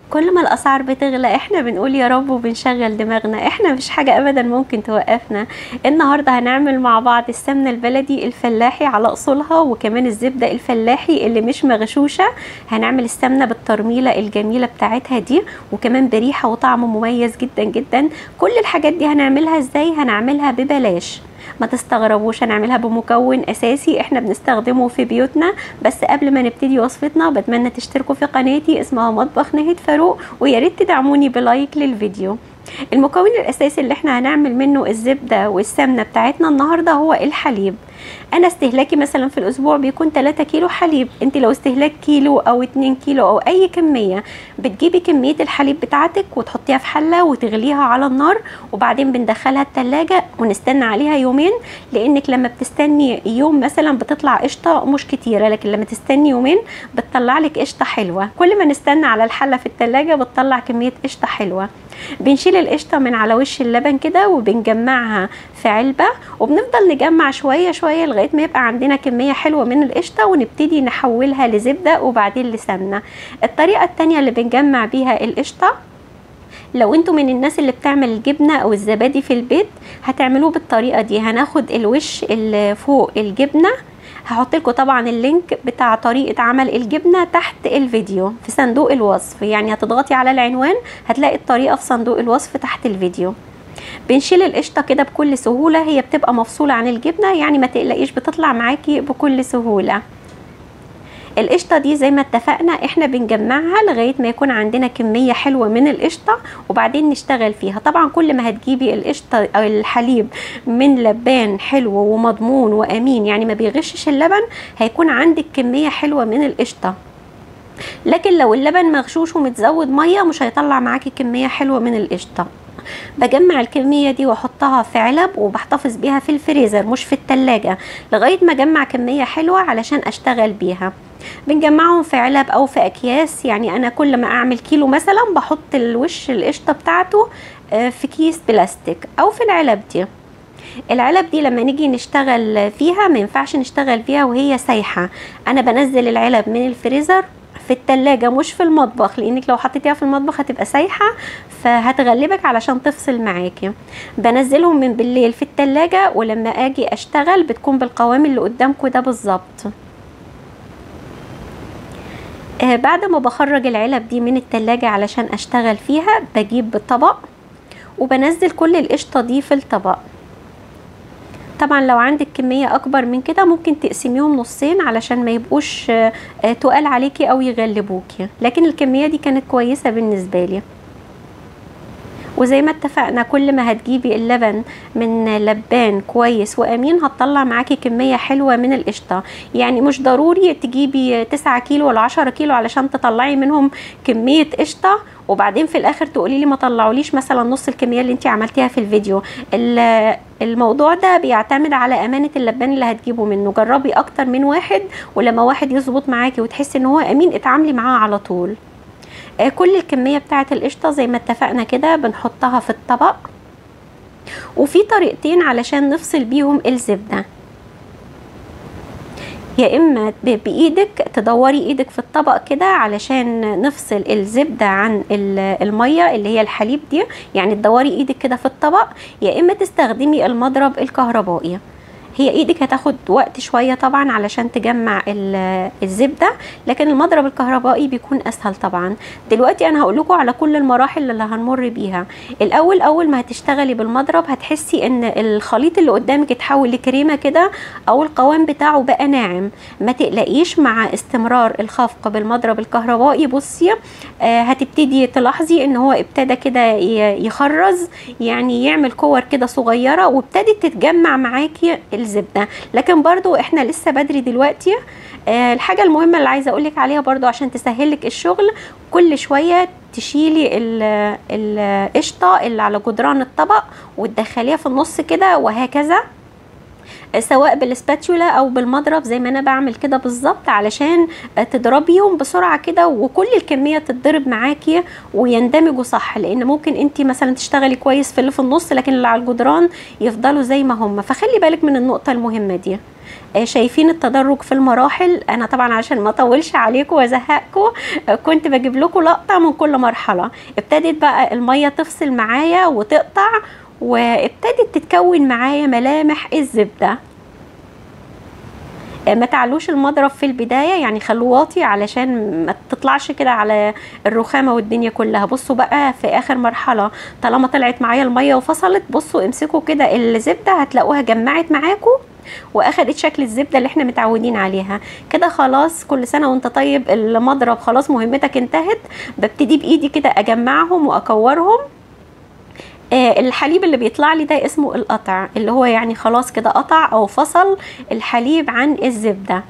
كل ما الاسعار بتغلى احنا بنقول يا رب وبنشغل دماغنا احنا مفيش حاجه ابدا ممكن توقفنا النهارده هنعمل مع بعض السمنه البلدي الفلاحي على اصولها وكمان الزبده الفلاحي اللي مش مغشوشه هنعمل السمنه بالترميله الجميله بتاعتها دي وكمان بريحه وطعم مميز جدا جدا كل الحاجات دي هنعملها ازاي هنعملها ببلاش ما تستغربوش هنعملها بمكون اساسي احنا بنستخدمه في بيوتنا بس قبل ما نبتدي وصفتنا بتمنى تشتركوا في قناتي اسمها مطبخ نهد فاروق ويا ريت تدعموني بلايك للفيديو المكون الاساسي اللي احنا هنعمل منه الزبده والسمنه بتاعتنا النهارده هو الحليب انا استهلاكي مثلا في الاسبوع بيكون 3 كيلو حليب انت لو استهلاك كيلو او 2 كيلو او اي كميه بتجيبي كميه الحليب بتاعتك وتحطيها في حله وتغليها على النار وبعدين بندخلها التلاجة ونستنى عليها يومين لانك لما بتستني يوم مثلا بتطلع قشطه مش كتيره لكن لما تستني يومين بتطلع لك قشطه حلوه كل ما نستنى على الحله في التلاجة بتطلع كميه قشطه حلوه بنشيل القشطه من على وش اللبن كده وبنجمعها في علبه وبنفضل نجمع شويه شويه لغايه ما يبقى عندنا كميه حلوه من القشطه ونبتدي نحولها لزبده وبعدين لسمنه الطريقه التانية اللي بنجمع بيها القشطه لو انتوا من الناس اللي بتعمل الجبنه او الزبادي في البيت هتعملوه بالطريقه دي هناخد الوش اللي فوق الجبنه هحط لكم طبعا اللينك بتاع طريقه عمل الجبنه تحت الفيديو في صندوق الوصف يعني هتضغطي على العنوان هتلاقي الطريقه في صندوق الوصف تحت الفيديو بنشيل القشطه كده بكل سهوله هي بتبقى مفصوله عن الجبنه يعني ما تقلقيش بتطلع معاكي بكل سهوله القشطه دي زي ما اتفقنا احنا بنجمعها لغايه ما يكون عندنا كميه حلوه من القشطه وبعدين نشتغل فيها طبعا كل ما هتجيبي القشطه او الحليب من لبان حلو ومضمون وامين يعني ما بيغشش اللبن هيكون عندك كميه حلوه من القشطه لكن لو اللبن مغشوش ومتزود ميه مش هيطلع معاكي كميه حلوه من القشطه بجمع الكمية دي واحطها في علب وبحتفظ بيها في الفريزر مش في التلاجة لغاية ما اجمع كمية حلوة علشان اشتغل بيها بنجمعهم في علب او في اكياس يعني انا كل ما اعمل كيلو مثلا بحط الوش القشطة بتاعته في كيس بلاستيك او في العلب دي العلب دي لما نيجي نشتغل فيها ما ينفعش نشتغل فيها وهي سايحة انا بنزل العلب من الفريزر في التلاجة مش في المطبخ لانك لو حطيتيها في المطبخ هتبقى سايحة فهتغلبك علشان تفصل معاكي بنزلهم من بالليل في التلاجة ولما اجي اشتغل بتكون بالقوام اللي قدامكم ده بالظبط آه بعد ما بخرج العلب دي من التلاجة علشان اشتغل فيها بجيب طبق وبنزل كل القشطة دي في الطبق طبعا لو عندك كمية اكبر من كده ممكن تقسميهم نصين علشان ما يبقوش آه تقال عليكي او يغلبوكي لكن الكمية دي كانت كويسة بالنسبة لي وزي ما اتفقنا كل ما هتجيبي اللبن من لبان كويس وامين هتطلع معاكي كميه حلوه من القشطه يعني مش ضروري تجيبي 9 كيلو ولا 10 كيلو علشان تطلعي منهم كميه قشطه وبعدين في الاخر تقولي لي ما طلعوليش مثلا نص الكميه اللي انت عملتيها في الفيديو الموضوع ده بيعتمد على امانه اللبان اللي هتجيبه منه جربي اكتر من واحد ولما واحد يظبط معاكي وتحسي ان هو امين اتعاملي معاه على طول كل الكمية بتاعة القشطة زي ما اتفقنا كده بنحطها في الطبق وفي طريقتين علشان نفصل بيهم الزبدة يا اما بايدك تدوري ايدك في الطبق كده علشان نفصل الزبدة عن المية اللي هي الحليب دي يعني تدوري ايدك كده في الطبق يا اما تستخدمي المضرب الكهربائي هي ايدك هتاخد وقت شويه طبعا علشان تجمع الزبده لكن المضرب الكهربائي بيكون اسهل طبعا دلوقتي انا هقول لكم على كل المراحل اللي هنمر بيها الاول اول ما هتشتغلي بالمضرب هتحسي ان الخليط اللي قدامك اتحول لكريمه كده او القوام بتاعه بقى ناعم ما تقلقيش مع استمرار الخفق بالمضرب الكهربائي بصي آه هتبتدي تلاحظي ان هو ابتدى كده يخرز يعني يعمل كور كده صغيره وابتدت تتجمع معاكي الزبده لكن برضو احنا لسه بدري دلوقتي آه الحاجه المهمه اللي عايزه اقولك عليها برضو عشان تسهلك الشغل كل شويه تشيلي القشطه اللي على جدران الطبق وتدخليها في النص كده وهكذا آه، سواء بالسباتولا او بالمضرب زي ما انا بعمل كده بالظبط علشان آه، تضربيهم بسرعه كده وكل الكميه تتضرب معاكي ويندمجوا صح لان ممكن انت مثلا تشتغلي كويس في اللي في النص لكن اللي على الجدران يفضلوا زي ما هم فخلي بالك من النقطه المهمه دي آه، شايفين التدرج في المراحل انا طبعا عشان ما اطولش عليكم وازهقكم آه، كنت بجيب لكم لقطه من كل مرحله ابتدت بقى الميه تفصل معايا وتقطع وابتدت تتكون معايا ملامح الزبده آه، ما تعلوش المضرب في البدايه يعني خلوه واطي علشان ما تطلعش كده على الرخامه والدنيا كلها بصوا بقى في اخر مرحله طالما طلعت معايا الميه وفصلت بصوا امسكوا كده الزبده هتلاقوها جمعت معاكم واخدت شكل الزبده اللي احنا متعودين عليها كده خلاص كل سنه وانت طيب المضرب خلاص مهمتك انتهت ببتدي بايدي كده اجمعهم واكورهم آه الحليب اللي بيطلع لي ده اسمه القطع اللي هو يعني خلاص كده قطع او فصل الحليب عن الزبده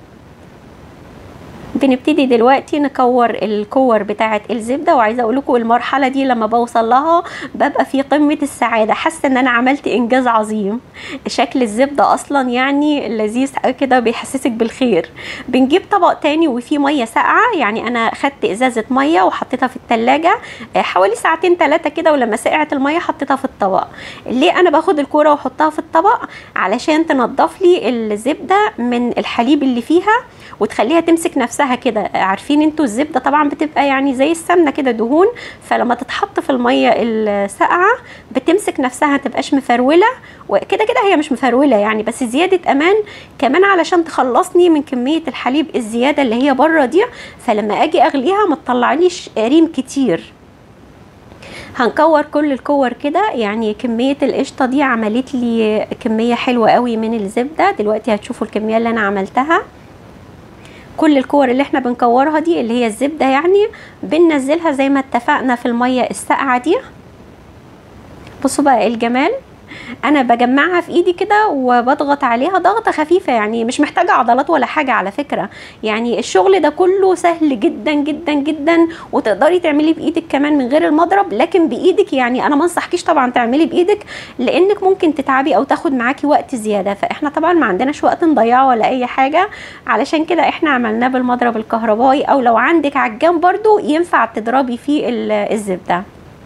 بنبتدي دلوقتي نكور الكور بتاعه الزبده وعايزه اقول لكم المرحله دي لما بوصل لها ببقى في قمه السعاده حاسه ان انا عملت انجاز عظيم شكل الزبده اصلا يعني لذيذ كده بيحسسك بالخير بنجيب طبق تاني وفيه ميه ساقعه يعني انا خدت ازازه ميه وحطيتها في التلاجة آه، حوالي ساعتين ثلاثه كده ولما سقعت الميه حطيتها في الطبق ليه انا باخد الكوره واحطها في الطبق علشان تنضف لي الزبده من الحليب اللي فيها وتخليها تمسك نفسها كده عارفين انتوا الزبده طبعا بتبقى يعني زي السمنه كده دهون فلما تتحط في الميه الساقعه بتمسك نفسها ما تبقاش مفروله وكده كده هي مش مفروله يعني بس زياده امان كمان علشان تخلصني من كميه الحليب الزياده اللي هي بره دي فلما اجي اغليها ما تطلعليش ريم كتير هنكور كل الكور كده يعني كمية القشطة دي عملت لي كمية حلوة قوي من الزبدة دلوقتي هتشوفوا الكمية اللي انا عملتها كل الكور اللي احنا بنكورها دي اللي هي الزبدة يعني بننزلها زي ما اتفقنا في المية الساقعة دي بصوا بقى الجمال انا بجمعها في ايدي كده وبضغط عليها ضغطه خفيفه يعني مش محتاجه عضلات ولا حاجه على فكره يعني الشغل ده كله سهل جدا جدا جدا وتقدري تعملي بايدك كمان من غير المضرب لكن بايدك يعني انا ما انصحكيش طبعا تعملي بايدك لانك ممكن تتعبي او تاخد معاكي وقت زياده فاحنا طبعا ما عندناش وقت نضيعه ولا اي حاجه علشان كده احنا عملناه بالمضرب الكهربائي او لو عندك عجان برضو ينفع تضربي فيه ال- الزبده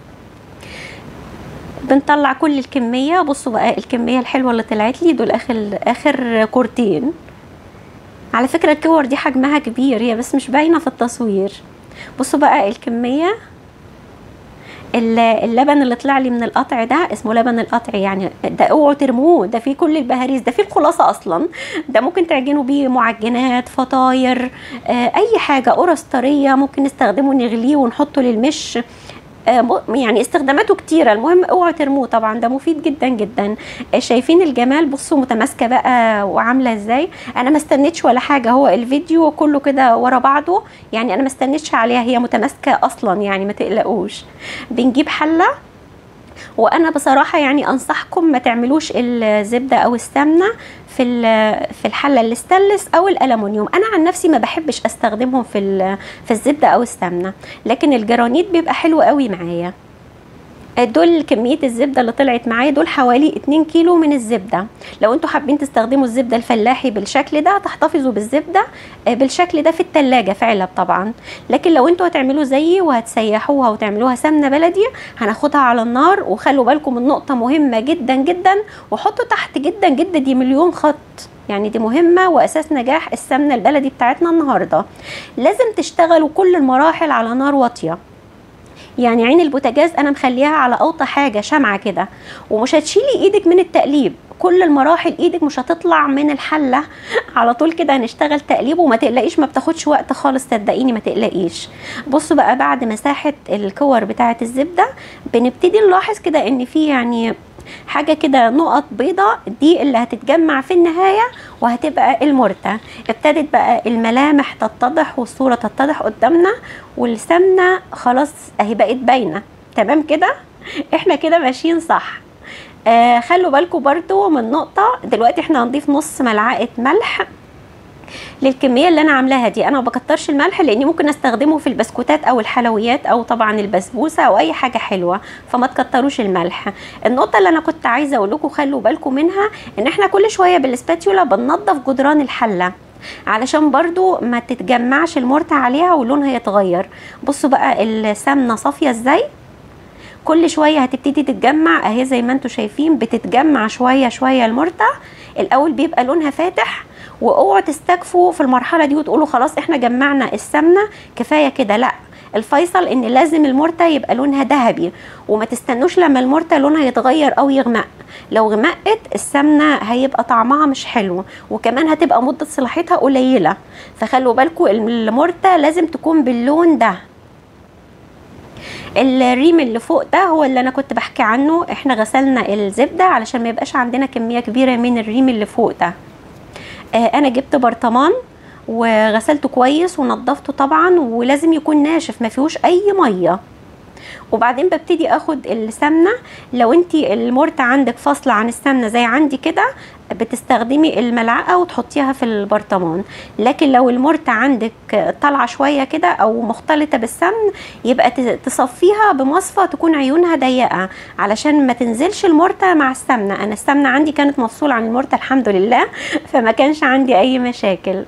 بنطلع كل الكميه بصوا بقى الكميه الحلوه اللي طلعت لي دول اخر اخر كورتين على فكره الكور دي حجمها كبير هي بس مش باينه في التصوير بصوا بقى الكميه ال- اللبن اللي طلع لي من القطع ده اسمه لبن القطع يعني ده اوعوا ترموه ده فيه كل البهاريز ده فيه الخلاصه اصلا ده ممكن تعجنوا بيه معجنات فطاير آه اي حاجه قرص طريه ممكن نستخدمه نغليه ونحطه للمش آه، م- يعني استخداماته كتيرة المهم اوعوا ترموه طبعا ده مفيد جدا جدا آه، شايفين الجمال بصوا متماسكة بقى وعاملة ازاي انا ما استنيتش ولا حاجة هو الفيديو كله كده ورا بعضه يعني انا ما استنيتش عليها هي متماسكة اصلا يعني ما تقلقوش بنجيب حلة وانا بصراحه يعني انصحكم ما تعملوش الزبده او السمنه في ال- في الحله الاستانلس او الالومنيوم انا عن نفسي ما بحبش استخدمهم في ال- في الزبده او السمنه لكن الجرانيت بيبقى حلو قوي معايا دول كمية الزبدة اللي طلعت معايا دول حوالي 2 كيلو من الزبدة لو انتوا حابين تستخدموا الزبدة الفلاحي بالشكل ده تحتفظوا بالزبدة آه، بالشكل ده في التلاجة في علب طبعا لكن لو انتوا هتعملوا زيي وهتسيحوها وتعملوها سمنة بلدي هناخدها على النار وخلوا بالكم من نقطة مهمة جدا جدا وحطوا تحت جدا جدا دي مليون خط يعني دي مهمة وأساس نجاح السمنة البلدي بتاعتنا النهاردة لازم تشتغلوا كل المراحل على نار واطية يعني عين البوتاجاز انا مخليها على اوطى حاجه شمعه كده ومش هتشيلي ايدك من التقليب كل المراحل ايدك مش هتطلع من الحله على طول كده هنشتغل تقليب وما تقلقيش ما بتاخدش وقت خالص صدقيني ما تقلقيش بصوا بقى بعد مساحه الكور بتاعه الزبده بنبتدي نلاحظ كده ان في يعني حاجة كده نقط بيضة دي اللي هتتجمع في النهاية وهتبقى المرتة ابتدت بقى الملامح تتضح والصورة تتضح قدامنا والسمنة خلاص اهي بقت باينة تمام كده احنا كده ماشيين صح آه خلوا بالكم برضو من نقطة دلوقتي احنا هنضيف نص ملعقة ملح للكميه اللي انا عاملاها دي انا ما بكترش الملح لاني ممكن استخدمه في البسكوتات او الحلويات او طبعا البسبوسه او اي حاجه حلوه فما تكتروش الملح النقطه اللي انا كنت عايزه اقول لكم خلوا بالكم منها ان احنا كل شويه بالسباتيولا بننضف جدران الحله علشان برضو ما تتجمعش المرتة عليها ولونها يتغير بصوا بقى السمنة صافية ازاي كل شوية هتبتدي تتجمع اهي زي ما انتم شايفين بتتجمع شوية شوية المرتة الاول بيبقى لونها فاتح واوعوا تستكفوا في المرحلة دي وتقولوا خلاص احنا جمعنا السمنة كفاية كده لا الفيصل ان لازم المرتة يبقى لونها ذهبي وما تستنوش لما المرتة لونها يتغير او يغمق لو غمقت السمنة هيبقى طعمها مش حلو وكمان هتبقى مدة صلاحيتها قليلة فخلوا بالكم المرتة لازم تكون باللون ده الريم اللي فوق ده هو اللي انا كنت بحكي عنه احنا غسلنا الزبدة علشان ما يبقاش عندنا كمية كبيرة من الريم اللي فوق ده آه انا جبت برطمان وغسلته كويس ونضفته طبعا ولازم يكون ناشف ما فيهوش اي ميه وبعدين ببتدي اخد السمنه لو انت المرتة عندك فاصله عن السمنه زي عندي كده بتستخدمي الملعقه وتحطيها في البرطمان لكن لو المرتة عندك طالعه شويه كده او مختلطه بالسمن يبقى تصفيها بمصفى تكون عيونها ضيقه علشان ما تنزلش المرتة مع السمنه انا السمنه عندي كانت مفصوله عن المرتة الحمد لله فما كانش عندي اي مشاكل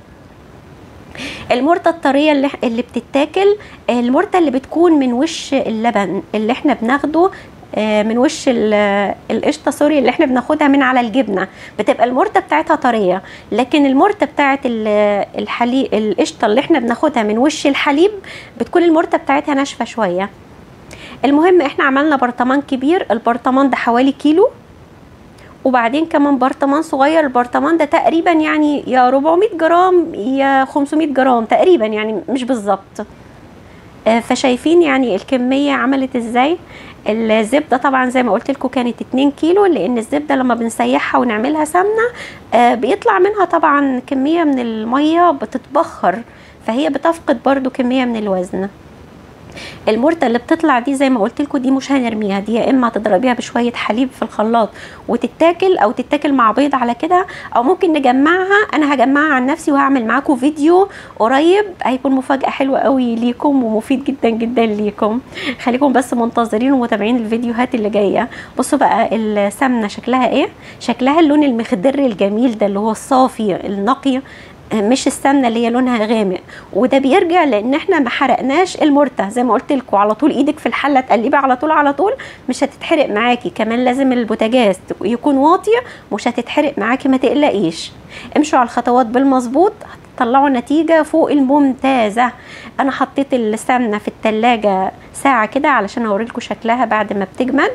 المرته الطريه اللي, اللي بتتاكل المرته اللي بتكون من وش اللبن اللي احنا بناخده من وش القشطه سوري اللي احنا بناخدها من على الجبنه بتبقى المرته بتاعتها طريه لكن المرته بتاعت الحليب القشطه اللي احنا بناخدها من وش الحليب بتكون المرته بتاعتها ناشفه شويه المهم احنا عملنا برطمان كبير البرطمان ده حوالي كيلو وبعدين كمان برطمان صغير البرطمان ده تقريبا يعني يا 400 جرام يا 500 جرام تقريبا يعني مش بالظبط فشايفين يعني الكميه عملت ازاي الزبده طبعا زي ما قلت لكم كانت 2 كيلو لان الزبده لما بنسيحها ونعملها سمنه بيطلع منها طبعا كميه من الميه بتتبخر فهي بتفقد برضو كميه من الوزن المرته اللي بتطلع دي زي ما قلت لكم دي مش هنرميها دي يا اما تضربيها بشويه حليب في الخلاط وتتاكل او تتاكل مع بيض على كده او ممكن نجمعها انا هجمعها عن نفسي وهعمل معاكم فيديو قريب هيكون مفاجاه حلوه قوي ليكم ومفيد جدا جدا ليكم خليكم بس منتظرين ومتابعين الفيديوهات اللي جايه بصوا بقى السمنه شكلها ايه شكلها اللون المخضر الجميل ده اللي هو الصافي النقي مش السمنه اللي هي لونها غامق وده بيرجع لان احنا ما حرقناش المرته زي ما قلت لكم على طول ايدك في الحله تقلبي على طول على طول مش هتتحرق معاكي كمان لازم البوتاجاز يكون واطي مش هتتحرق معاكي ما تقلقيش امشوا على الخطوات بالمظبوط هتطلعوا نتيجة فوق الممتازة انا حطيت السمنة في التلاجة ساعة كده علشان اوريلكم شكلها بعد ما بتجمد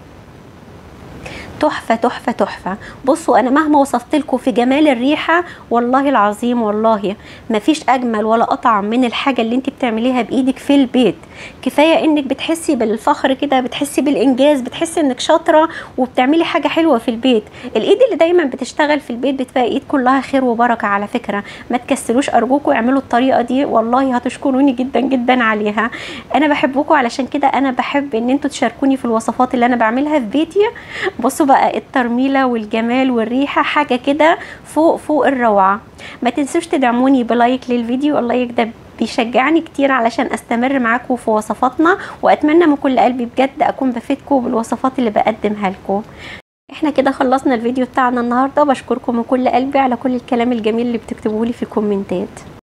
تحفه تحفه تحفه بصوا انا مهما وصفت لكم في جمال الريحه والله العظيم والله ما فيش اجمل ولا اطعم من الحاجه اللي انت بتعمليها بايدك في البيت كفايه انك بتحسي بالفخر كده بتحسي بالانجاز بتحسي انك شاطره وبتعملي حاجه حلوه في البيت الايد اللي دايما بتشتغل في البيت بتبقى ايد كلها خير وبركه على فكره ما تكسلوش ارجوكم اعملوا الطريقه دي والله هتشكروني جدا جدا عليها انا بحبكم علشان كده انا بحب ان انتوا تشاركوني في الوصفات اللي انا بعملها في بيتي بصوا بقى الترميله والجمال والريحه حاجه كده فوق فوق الروعه ما تنسوش تدعموني بلايك للفيديو اللايك ده بيشجعني كتير علشان استمر معاكم في وصفاتنا واتمنى من كل قلبي بجد اكون بفيدكم بالوصفات اللي بقدمها لكم احنا كده خلصنا الفيديو بتاعنا النهارده بشكركم من كل قلبي على كل الكلام الجميل اللي بتكتبوه لي في الكومنتات